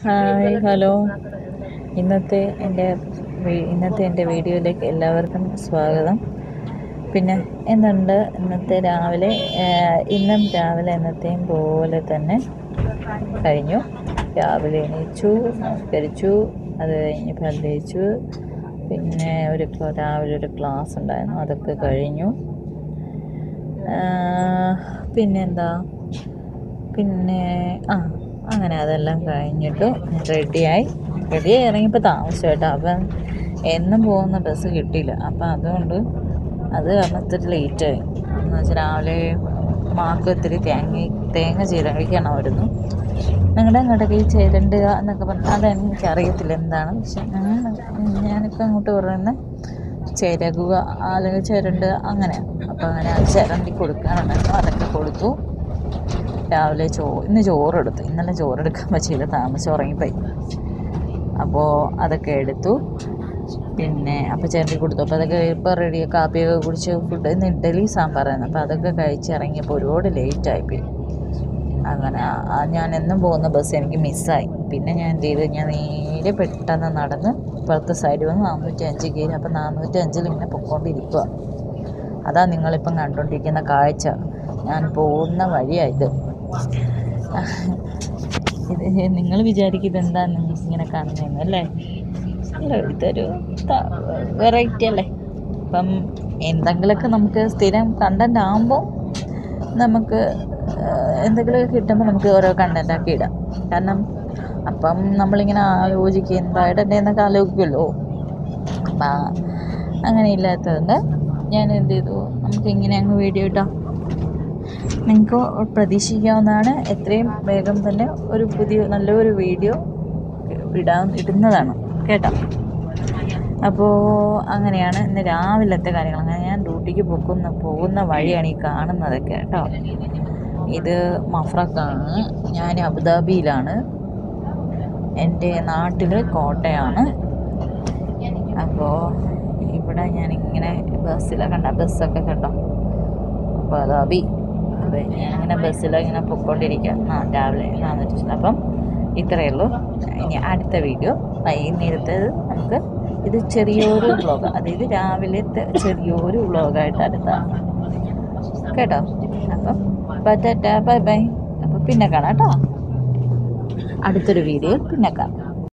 hi hello ഇന്നത്തെ എൻ്റെ വീ- ഇന്നത്തെ എൻ്റെ വീഡിയോയിലേക്ക് എല്ലാവർക്കും സ്വാഗതം പിന്നെ എന്തുണ്ട് ഇന്നത്തെ രാവിലെ ആഹ് ഇന്നും രാവിലെ എന്നത്തെയും പോലെ തന്നെ കഴിഞ്ഞു രാവിലെ എണീച്ചു നമസ്കരിച്ചു അത് കഴിഞ്ഞ് പല്ലേച്ചു പിന്നെ ഒരു ക്ല- രാവിലെ ഒരു ക്ലാസ് ഉണ്ടായിരുന്നു അതൊക്കെ കഴിഞ്ഞു ആഹ് പിന്നെന്താ പിന്നെ ആ അങ്ങനെ അതെല്ലാം കഴിഞ്ഞിട്ട് റെഡിയായി റെഡിയായി ഇറങ്ങിയപ്പോൾ താമസിച്ചു കേട്ടോ അപ്പം എന്നും പോകുന്ന ബസ് കിട്ടിയില്ല അപ്പം അതുകൊണ്ട് അത് കാരണം ഇത്തിരി ലേറ്റായി എന്ന് വെച്ചാൽ രാവിലെ മാക്ക് ഇത്തിരി തേങ്ങ തേങ്ങ ചിരണ്ടിക്കണമായിരുന്നു നിങ്ങളുടെ അങ്ങോട്ടൊക്കെ ഈ ചിരണ്ടുക എന്നൊക്കെ പറഞ്ഞാൽ അതെനിക്കറിയത്തില്ല എന്താണ് പക്ഷെ ഞാൻ ഞാനിപ്പോൾ അങ്ങോട്ട് പറയുന്നത് ചിരകുക അല്ലെങ്കിൽ ചിരണ്ടുക അങ്ങനെ അപ്പോൾ അങ്ങനെ അത് ചിരണ്ടി കൊടുക്കാനുണ്ടായിരുന്നു അതൊക്കെ കൊടുത്തു രാവിലെ ചോ ഇന്ന് ചോറെടുത്തു ഇന്നലെ ചോറെടുക്കാൻ പറ്റിയില്ല താമസിച്ച് ഉറങ്ങിപ്പോയി അപ്പോൾ അതൊക്കെ എടുത്തു പിന്നെ അപ്പോൾ ചിരണ്ടി കൊടുത്തു അപ്പോൾ അതൊക്കെ ഇപ്പോൾ റെഡി കാപ്പിയൊക്കെ കുടിച്ച് ഫുഡ് ഇന്ന് ഇഡ്ഡലി സാമ്പാറായിരുന്നു അപ്പോൾ അതൊക്കെ കഴിച്ച് ഇറങ്ങിയപ്പോൾ ഒരുപാട് ലേറ്റ് ആയിപ്പോയി അങ്ങനെ ആ- ആ ഞാൻ എന്നും പോകുന്ന ബസ് എനിക്ക് മിസ്സായി പിന്നെ ഞാൻ എന്ത് ചെയ്തു ഞാൻ നേരെ പെട്ടെന്ന് നടന്ന് ഇപ്പുറത്തെ സൈഡിൽ വന്ന് നാനൂറ്റി അഞ്ച് കയറി അപ്പോൾ നാനൂറ്റി അഞ്ചിൽ ഇങ്ങനെ പൊക്കോണ്ടിരിക്കുക അതാ നിങ്ങളിപ്പം കണ്ടുകൊണ്ടിരിക്കുന്ന കാഴ്ച ഞാൻ പോകുന്ന വഴിയായത് ഇത് നിങ്ങൾ വിചാരിക്കും ഇതെന്താ നിങ്ങൾക്ക് ഇങ്ങനെ കാണുന്നതെന്ന് അല്ലേ അല്ല ഇതൊരു വെറൈറ്റി അല്ലേ അപ്പം എന്തെങ്കിലുമൊക്കെ നമുക്ക് സ്ഥിരം കണ്ടൻ്റ് ആകുമ്പോൾ നമുക്ക് ആഹ്, എന്തെങ്കിലുമൊക്കെ കിട്ടുമ്പോൾ നമുക്ക് ഓരോ കണ്ടൻ്റ് ആക്കി ഇടാം കാരണം അപ്പം നമ്മളിങ്ങനെ ആലോചിക്കും എന്താ ഇടണ്ടേന്നൊക്കെ ആലോചിക്കുമല്ലോ അപ്പം അങ്ങനെ ഇല്ലാത്തതുകൊണ്ട് ഞാൻ എന്ത് ചെയ്തു നമുക്ക് ഇങ്ങനെ അങ്ങ് വീഡിയോ ഇട്ടാം നിങ്ങൾക്ക് പ്രതീക്ഷിക്കാവുന്നതാണ് എത്രയും വേഗം തന്നെ ഒരു പുതിയ നല്ലൊരു വീഡിയോ ഇടാൻ ഇടുന്നതാണ് കേട്ടോ അപ്പോൾ അങ്ങനെയാണ് ഇന്ന് രാവിലത്തെ കാര്യങ്ങൾ അങ്ങനെ ഞാൻ ഡ്യൂട്ടിക്ക് പോകുന്ന പോകുന്ന വഴിയാണ് ഈ കാണുന്നതൊക്കെ കേട്ടോ ഇത് മഫ്രക്കാണ് ഞാൻ അബുദാബിയിലാണ് എൻ്റെ നാട്ടിൽ കോട്ടയാണ് അപ്പോൾ ഇവിടെ ഞാനിങ്ങനെ ബസ്സിലൊക്കെ കണ്ട ബസ്സൊക്കെ കണ്ടോ അബുദാബി അപ്പോൾ ഞാനിങ്ങനെ ബസ്സിലിങ്ങനെ പൊയ്ക്കൊണ്ടിരിക്കുക ആ രാവിലെ നാന്നൂറ്റി അപ്പം ഇത്രയേ ഉള്ളൂ ഇനി അടുത്ത വീഡിയോ വൈകുന്നേരത്തേത് നമുക്ക് ഇത് ചെറിയൊരു വ്ളോഗ് അതായത് രാവിലത്തെ ചെറിയൊരു വ്ളോഗായിട്ട് അടുത്താണ് കേട്ടോ അപ്പം ബൈ ബൈ അപ്പം പിന്നെ കാണാം കേട്ടോ അടുത്തൊരു വീഡിയോ പിന്നെ കാണാം